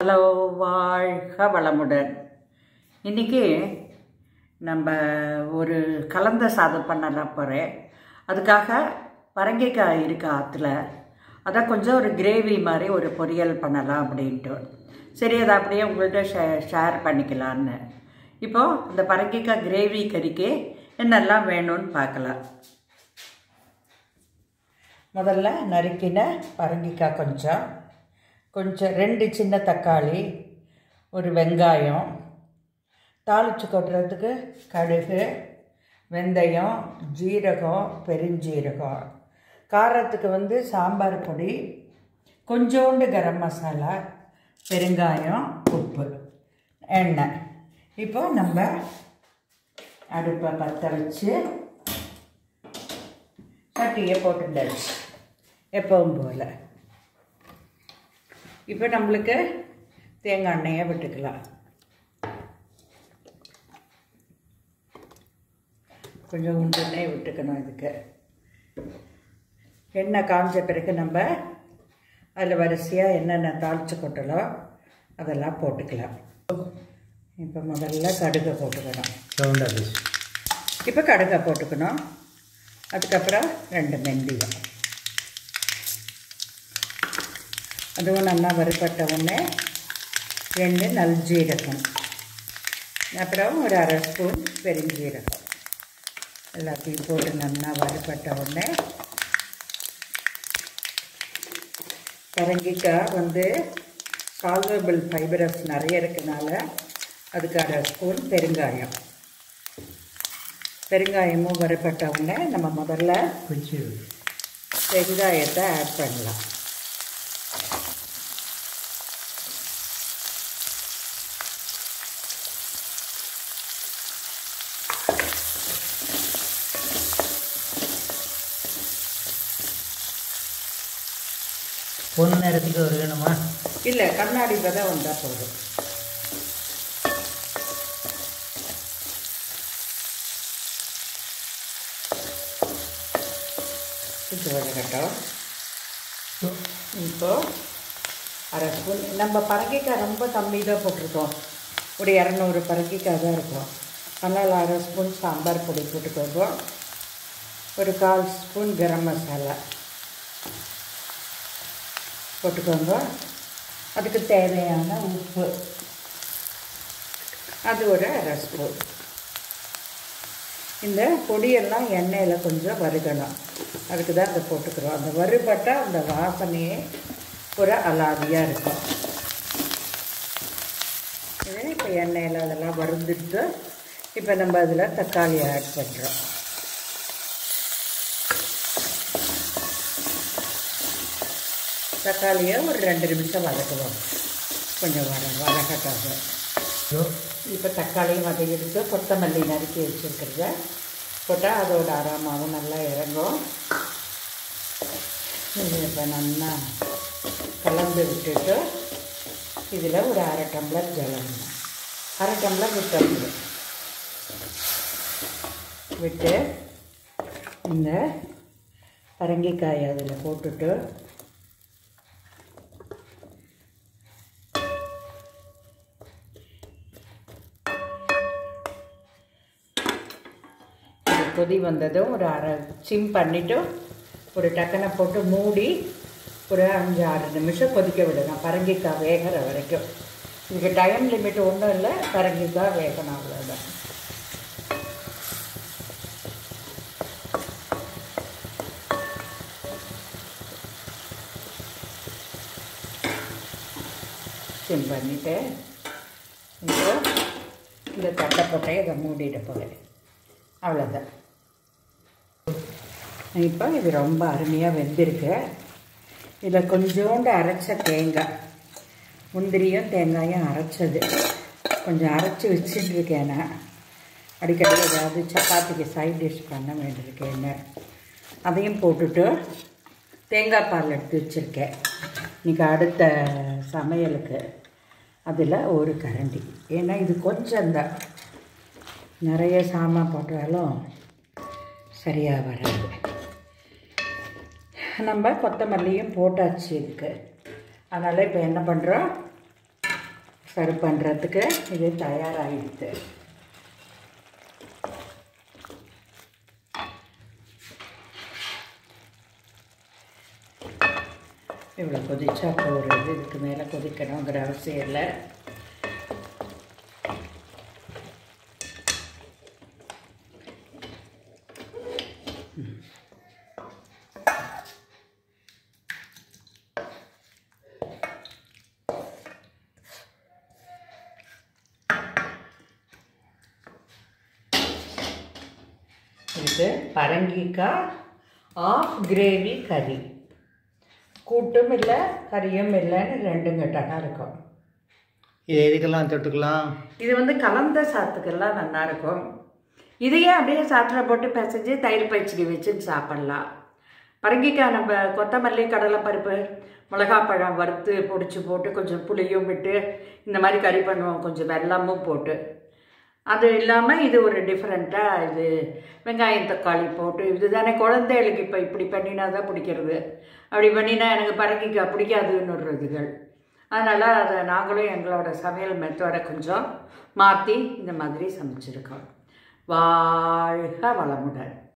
hello வாழ்க வளமுடன் இன்றைக்கி நம்ம ஒரு கலந்த சாதம் பண்ணலாம் போகிறேன் அதுக்காக பரங்கிக்காய் இருக்கு ஆற்றுல அதை கொஞ்சம் ஒரு கிரேவி மாதிரி ஒரு பொரியல் பண்ணலாம் அப்படின்ட்டு சரி அதை அப்படியே உங்கள்கிட்ட ஷே ஷேர் பண்ணிக்கலான்னு இப்போது இந்த பரங்கிக்காய் கிரேவி கறிக்கு என்னெல்லாம் வேணும்னு பார்க்கலாம் முதல்ல நறுக்கின பரங்கிக்காய் கொஞ்சம் கொஞ்சம் ரெண்டு சின்ன தக்காளி ஒரு வெங்காயம் தாளித்து கொட்டுறதுக்கு கடுகு வெந்தயம் ஜீரகம் பெருஞ்சீரகம் காரத்துக்கு வந்து சாம்பார் பொடி கொஞ்சோண்டு கரம் மசாலா பெருங்காயம் உப்பு எண்ணெய் இப்போ நம்ம அடுப்பை பற்ற வச்சு சட்டியை போட்டுட்டாச்சு எப்பவும் போல் இப்போ நம்மளுக்கு தேங்காய் எண்ணெயை விட்டுக்கலாம் கொஞ்சம் உண்டு எண்ணெய் விட்டுக்கணும் இதுக்கு எண்ணெய் காஞ்ச பிறகு நம்ம அதில் வரிசையாக என்னென்ன தாளித்து கொட்டலோ அதெல்லாம் போட்டுக்கலாம் இப்போ முதல்ல கடுகை போட்டுக்கணும் சவுண்டாக பேசு இப்போ கடுகை போட்டுக்கணும் அதுக்கப்புறம் ரெண்டு வெந்தயம் அதுவும் நல்லா வறுபட்ட உடனே ரெண்டு நல் ஜீரகம் அப்புறம் ஒரு அரை ஸ்பூன் பெருஞ்சீரகம் எல்லாத்தையும் போட்டு நல்லா வறுபட்ட உடனே பரங்கிக்காய் வந்து சால்வபிள் ஃபைபரஸ் நிறைய இருக்கனால அதுக்கு அரை ஸ்பூன் பெருங்காயம் பெருங்காயமும் வறுபட்ட உடனே நம்ம முதல்ல பிடிச்சி வெங்காயத்தை ஆட் பண்ணலாம் பொண்ணு நேரத்துக்கு ஒரு வேணுமா இல்லை கண்ணாடி விதை வந்தால் போதும் கொஞ்சம் வதக்கட்டும் இப்போ அரை ஸ்பூன் நம்ம பரங்கிக்காய் ரொம்ப கம்மி தான் போட்டிருக்கோம் ஒரு இரநூறு பரங்கிக்காய் தான் இருக்கும் அதனால் அரை ஸ்பூன் சாம்பார் பொடி போட்டுக்கோங்க ஒரு கால் ஸ்பூன் கரம் மசாலா போட்டுக்கோங்க அதுக்கு தேவையான உப்பு அது ஒரு அரை ஸ்பூன் இந்த பொடியெல்லாம் எண்ணெயில் கொஞ்சம் வறுக்கணும் அதுக்கு தான் அதை போட்டுக்கிறோம் அந்த வறுபட்டால் அந்த வாசனையே ஒரு அலாதியாக இருக்கும் இது இப்போ எண்ணெயில் அதெல்லாம் வறுந்துட்டு இப்போ நம்ம அதில் தக்காளி ஆட் பண்ணுறோம் தக்காளியை ஒரு ரெண்டு நிமிஷம் வதக்குவோம் கொஞ்சம் வர வதக்கட்டாக இப்போ தக்காளியும் வதக்கிட்டு கொத்தமல்லி நறுக்கி வச்சுருக்கிறத போட்டால் அதோட அரோமாவும் நல்லா இறங்கும் இது இப்போ நல்லா கலந்து விட்டுட்டு இதில் ஒரு அரை டம்ளர் ஜலம் அரை டம்ளர் விட்டோம் விட்டு இந்த பரங்கிக்காயை அதில் போட்டுட்டு இது கொதி வந்ததும் ஒரு அரை சிம் பண்ணிவிட்டு ஒரு டக்கனை போட்டு மூடி ஒரு அஞ்சு ஆறு நிமிஷம் கொதிக்க விடணும் பரங்கிக்காய் வேகிற வரைக்கும் இதுக்கு டைம் லிமிட் ஒன்றும் இல்லை பரங்கிக்காய் வேகணும் அவ்வளோதான் சிம் பண்ணிவிட்டு இப்போ இந்த தட்டை போட்டே இதை மூடிட போகிறேன் அவ்வளோதான் இப்போ இது ரொம்ப அருமையாக வெந்திருக்கு இதில் கொஞ்சோண்டு அரைச்ச தேங்காய் முந்திரியும் தேங்காயும் அரைச்சது கொஞ்சம் அரைச்சி வச்சுட்டுருக்கேன் நான் அடிக்கடி ஏதாவது சப்பாத்திக்கு சைட் டிஷ் பண்ண வேண்டியிருக்கேன்னு அதையும் போட்டுட்டு தேங்காய் பால் எடுத்து வச்சுருக்கேன் இன்றைக்கி அடுத்த சமையலுக்கு அதில் ஒரு கரண்டி ஏன்னா இது கொஞ்சம்தான் நிறைய சாமான் போட்டாலும் சரியாக வராது நம்ம கொத்தமல்லியும் போட்டாச்சு இதுக்கு அதனால் இப்போ என்ன பண்ணுறோம் சர்வ் பண்ணுறதுக்கு இது தயாராகிடுது இவ்வளோ கொதிச்சா போகிறது இதுக்கு மேலே கொதிக்கணுங்கிற அவசியம் இல்லை இது பரங்கிக்காய் ஆஃப் கிரேவி கறி கூட்டும் இல்லை கறியும் இல்லைன்னு ரெண்டும் கட்டாக இருக்கும் இது எதுக்கெல்லாம் தொட்டுக்கலாம் இது வந்து கலந்த சாத்துக்கெல்லாம் நல்லா இருக்கும் இதையே அப்படியே சாத்தில் போட்டு பிசைஞ்சு தயிர் பச்சடி வச்சு சாப்பிட்லாம் பரங்கிக்காய் நம்ம கொத்தமல்லி கடலைப்பருப்பு மிளகாப்பழம் வறுத்து பொடிச்சு போட்டு கொஞ்சம் புளியும் விட்டு இந்த மாதிரி கறி பண்ணுவோம் கொஞ்சம் வெல்லமும் போட்டு அது இல்லாமல் இது ஒரு டிஃப்ரெண்ட்டாக இது வெங்காயம் தக்காளி போட்டு இது தானே குழந்தைகளுக்கு இப்போ இப்படி பண்ணினா தான் பிடிக்கிறது அப்படி பண்ணினா எனக்கு பரங்கிக்காய் பிடிக்காதுன்னுறதுகள் அதனால் அதை நாங்களும் எங்களோட சமையல் மெத்தோடை கொஞ்சம் மாற்றி இந்த மாதிரி சமைச்சிருக்கோம் வாழ்க வளமுடன்